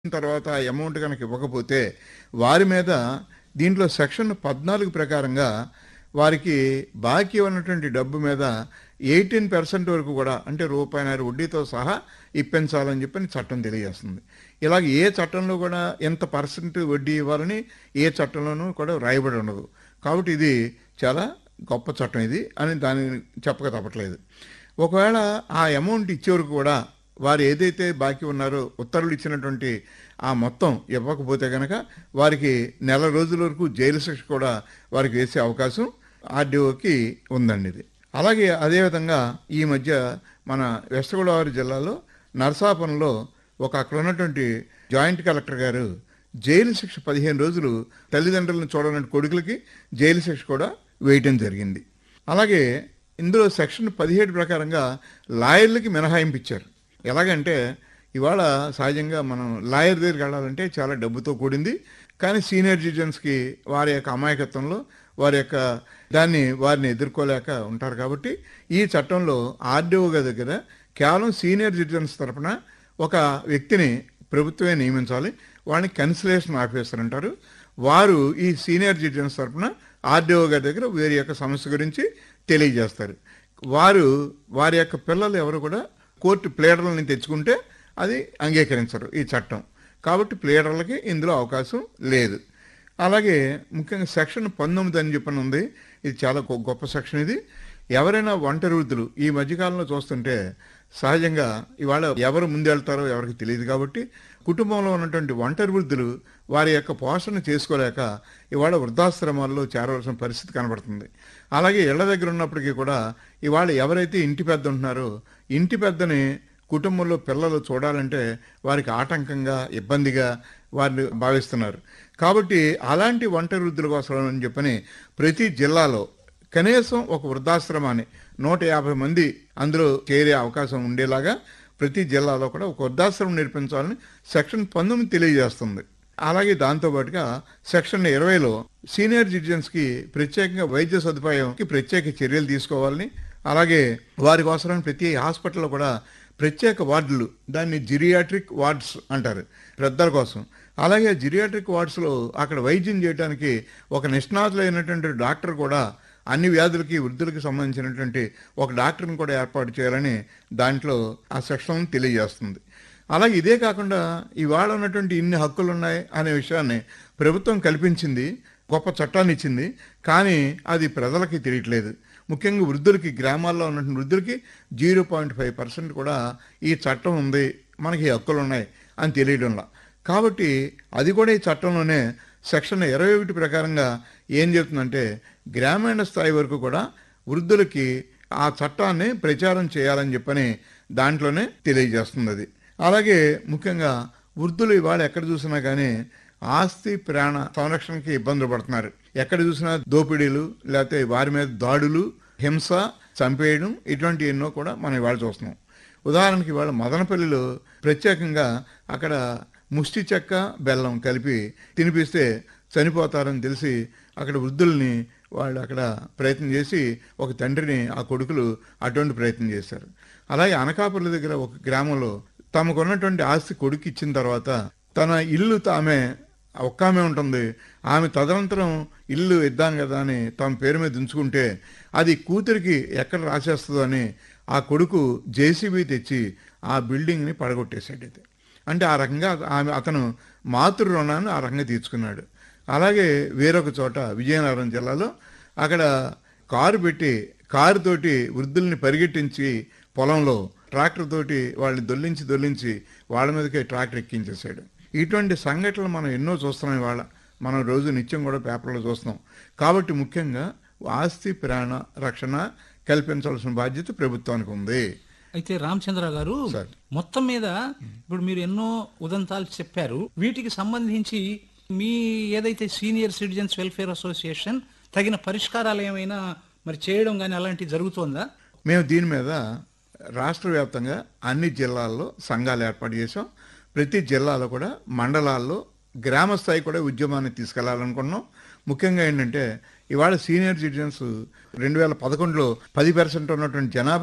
తర్వాత ఆ అమౌంట్ కనుక ఇవ్వకపోతే వారి మీద దీంట్లో సెక్షన్ పద్నాలుగు ప్రకారంగా వారికి బాకీ ఉన్నటువంటి డబ్బు మీద ఎయిటీన్ పర్సెంట్ వరకు కూడా అంటే రూపాయిన్నర వడ్డీతో సహా ఇప్పించాలని చెప్పని చట్టం తెలియజేస్తుంది ఇలాగ ఏ చట్టంలో కూడా ఎంత పర్సెంట్ వడ్డీ ఇవ్వాలని ఏ చట్టంలోనూ కూడా రాయబడి ఉండదు కాబట్టి ఇది చాలా గొప్ప చట్టం ఇది అని దాన్ని చెప్పక తప్పట్లేదు ఒకవేళ ఆ అమౌంట్ ఇచ్చే వరకు కూడా వారు ఏదైతే బాకీ ఉన్నారో ఉత్తర్వులు ఇచ్చినటువంటి ఆ మొత్తం ఇవ్వకపోతే కనుక వారికి నెల రోజుల వరకు జైలు శిక్ష కూడా వారికి వేసే అవకాశం ఆర్డీఓకి ఉందండి ఇది అలాగే అదేవిధంగా ఈ మధ్య మన వెస్ట్ గోదావరి జిల్లాలో నరసాపురంలో ఒక అక్కడ ఉన్నటువంటి జాయింట్ కలెక్టర్ గారు జైలు శిక్ష పదిహేను రోజులు తల్లిదండ్రులను చూడనట్టు కొడుకులకి జైలు శిక్ష కూడా వేయటం జరిగింది అలాగే ఇందులో సెక్షన్ పదిహేడు ప్రకారంగా లాయర్లకి మినహాయింపు ఇచ్చారు ఎలాగంటే ఇవాళ సహజంగా మనం లాయర్ దగ్గరికి వెళ్ళాలంటే చాలా డబ్బుతో కూడింది కానీ సీనియర్ సిటిజన్స్కి వారి యొక్క అమాయకత్వంలో వారి యొక్క దాన్ని వారిని ఎదుర్కోలేక ఉంటారు కాబట్టి ఈ చట్టంలో ఆర్డీఓ దగ్గర కేవలం సీనియర్ సిటిజన్స్ తరపున ఒక వ్యక్తిని ప్రభుత్వమే నియమించాలి వాడిని కన్సలేషన్ ఆఫీసర్ అంటారు వారు ఈ సీనియర్ సిటిజన్స్ తరపున ఆర్డీఓ గారి దగ్గర వీరి యొక్క సమస్య గురించి తెలియజేస్తారు వారు వారి యొక్క పిల్లలు ఎవరు కూడా కోర్టు ప్లేడర్లని తెచ్చుకుంటే అది అంగీకరించరు ఈ చట్టం కాబట్టి ప్లేడర్లకి ఇందులో అవకాశం లేదు అలాగే ముఖ్యంగా సెక్షన్ పంతొమ్మిది అని చెప్పని ఉంది ఇది చాలా గొ- గొప్ప సెక్షన్ ఇది ఎవరైనా ఒంటరి వృద్ధులు ఈ మధ్యకాలంలో చూస్తుంటే సహజంగా ఇవాళ ఎవరు ముందెళ్తారో ఎవరికి తెలియదు కాబట్టి కుటుంబంలో ఉన్నటువంటి ఒంటరి వృద్ధులు వారి యొక్క పోషణ చేసుకోలేక ఇవాళ వృద్ధాశ్రమాల్లో చేరవలసిన పరిస్థితి కనబడుతుంది అలాగే ఇళ్ల దగ్గర ఉన్నప్పటికీ కూడా ఇవాళ ఎవరైతే ఇంటి పెద్ద ఉంటున్నారో ఇంటి పెద్దని కుటుంబంలో పిల్లలు చూడాలంటే వారికి ఆటంకంగా ఇబ్బందిగా వారిని భావిస్తున్నారు కాబట్టి అలాంటి ఒంటరి వృద్ధుల కోసం అని చెప్పని ప్రతి జిల్లాలో కనీసం ఒక వృద్ధాశ్రమాన్ని నూట యాభై మంది అందులో చేరే అవకాశం ఉండేలాగా ప్రతి జిల్లాలో కూడా ఒక వృద్ధాశ్రమం నిర్మించాలని సెక్షన్ పంతొమ్మిది తెలియజేస్తుంది అలాగే దాంతోపాటుగా సెక్షన్ ఇరవైలో సీనియర్ సిటిజన్స్కి ప్రత్యేకంగా వైద్య సదుపాయంకి ప్రత్యేక చర్యలు తీసుకోవాలని అలాగే వారి కోసం ప్రతి హాస్పిటల్లో కూడా ప్రత్యేక వార్డులు దాన్ని జిరియాట్రిక్ వార్డ్స్ అంటారు పెద్దల కోసం అలాగే జిరియాట్రిక్ వార్డ్స్లో అక్కడ వైద్యం చేయడానికి ఒక నిష్ణాతులైనటువంటి డాక్టర్ కూడా అన్ని వ్యాధులకి వృద్ధులకి సంబంధించినటువంటి ఒక డాక్టర్ని కూడా ఏర్పాటు చేయాలని దాంట్లో ఆ సెక్షన్ తెలియజేస్తుంది అలాగే ఇదే కాకుండా ఇవాళ ఉన్నటువంటి ఇన్ని హక్కులు ఉన్నాయి అనే విషయాన్ని ప్రభుత్వం కల్పించింది గొప్ప చట్టాన్ని ఇచ్చింది కానీ అది ప్రజలకి తెలియట్లేదు ముఖ్యంగా వృద్ధులకి గ్రామాల్లో ఉన్నటువంటి వృద్ధులకి జీరో పాయింట్ ఫైవ్ పర్సెంట్ కూడా ఈ చట్టం ఉంది మనకి ఈ హక్కులు ఉన్నాయి అని తెలియడంలా కాబట్టి అది కూడా ఈ చట్టంలోనే సెక్షన్ ఇరవై ఒకటి ప్రకారంగా ఏం చెప్తుందంటే గ్రామీణ స్థాయి వరకు కూడా వృద్ధులకి ఆ చట్టాన్ని ప్రచారం చేయాలని చెప్పని దాంట్లోనే తెలియజేస్తుంది అది అలాగే ముఖ్యంగా వృద్ధులు ఇవాళ ఎక్కడ చూసినా కానీ ఆస్తి ప్రాణ సంరక్షణకి ఇబ్బందులు పడుతున్నారు ఎక్కడ చూసినా దోపిడీలు లేకపోతే వారి మీద దాడులు హింస చంపేయడం ఇటువంటి ఎన్నో కూడా మనం ఇవాళ చూస్తున్నాం ఉదాహరణకి ఇవాళ మదనపల్లిలో ప్రత్యేకంగా అక్కడ ముష్టి చెక్క బెల్లం కలిపి తినిపిస్తే చనిపోతారని తెలిసి అక్కడ వృద్ధుల్ని వాళ్ళు అక్కడ ప్రయత్నం చేసి ఒక తండ్రిని ఆ కొడుకులు అటువంటి ప్రయత్నం చేశారు అలాగే అనకాపల్లి దగ్గర ఒక గ్రామంలో తమకున్నటువంటి ఆస్తి కొడుకు ఇచ్చిన తర్వాత తన ఇల్లు తామే ఒక్క ఆమె ఉంటుంది ఆమె తదనంతరం ఇల్లు ఇద్దాం కదా అని తమ పేరు మీద ఉంచుకుంటే అది కూతురికి ఎక్కడ రాసేస్తుందో అని ఆ కొడుకు జేసీబీ తెచ్చి ఆ బిల్డింగ్ని పడగొట్టేశాడు అయితే అంటే ఆ రకంగా ఆమె అతను మాతృ రుణాన్ని ఆ రకంగా తీర్చుకున్నాడు అలాగే వేరొక చోట విజయనగరం జిల్లాలో అక్కడ కారు పెట్టి కారు తోటి వృద్ధుల్ని పరిగెట్టించి పొలంలో ట్రాక్టర్ తోటి వాళ్ళని దొల్లించి దొల్లించి వాళ్ళ మీదకే ట్రాక్టర్ ఎక్కించేశాడు ఇటువంటి సంఘటనలు మనం ఎన్నో చూస్తున్నాం ఇవాళ మనం రోజు నిత్యం కూడా పేపర్లో చూస్తున్నాం కాబట్టి ముఖ్యంగా ఆస్తి ప్రాణ రక్షణ కల్పించాల్సిన బాధ్యత ప్రభుత్వానికి ఉంది అయితే రామచంద్ర గారు సార్. మొత్తం మీద ఇప్పుడు మీరు ఎన్నో ఉదంతాలు చెప్పారు వీటికి సంబంధించి మీ ఏదైతే సీనియర్ సిటిజన్స్ వెల్ఫేర్ అసోసియేషన్ తగిన పరిష్కారాలు ఏమైనా మరి చేయడం కానీ అలాంటివి జరుగుతోందా మేము దీని మీద రాష్ట్ర వ్యాప్తంగా అన్ని జిల్లాల్లో సంఘాలు ఏర్పాటు చేసాం ప్రతి జిల్లాలో కూడా మండలాల్లో గ్రామ స్థాయి కూడా ఉద్యమాన్ని తీసుకెళ్లాలనుకున్నాం ముఖ్యంగా ఏంటంటే ఇవాళ సీనియర్ సిటిజన్స్ రెండు వేల పదకొండులో పది పర్సెంట్ ఉన్నటువంటి జనాభా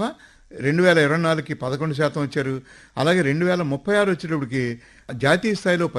రెండు వేల ఇరవై నాలుగుకి పదకొండు శాతం వచ్చారు అలాగే రెండు వేల ముప్పై ఆరు వచ్చేటప్పటికి జాతీయ స్థాయిలో